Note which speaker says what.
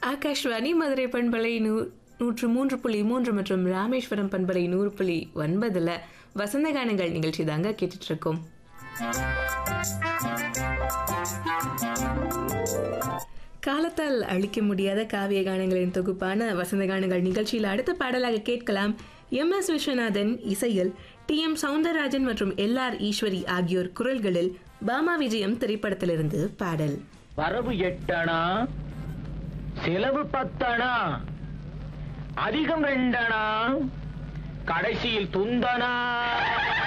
Speaker 1: ஆகாஷ்வாணி மதுரை பண்பலை நூ நூற்று மூன்று புள்ளி மூன்று மற்றும் ராமேஸ்வரம் பண்பலை நூறு புள்ளி ஒன்பதுல வசந்த கானங்கள் நிகழ்ச்சி தாங்க கேட்டுட்டு இருக்கோம் காலத்தால் அழிக்க முடியாத காவிய கானங்களின் தொகுப்பான வசந்த கானங்கள் நிகழ்ச்சியில் அடுத்த பாடலாக கேட்கலாம் எம் எஸ் விஸ்வநாதன் இசையில் டி எம் சவுந்தரராஜன் மற்றும் எல் ஆர் ஈஸ்வரி ஆகியோர் குரல்களில் பாமா விஜயம் திரைப்படத்திலிருந்து பாடல்
Speaker 2: வரவு எட்டணா செலவு பத்தணா அதிகம் ரெண்டணா கடைசியில் துந்தனா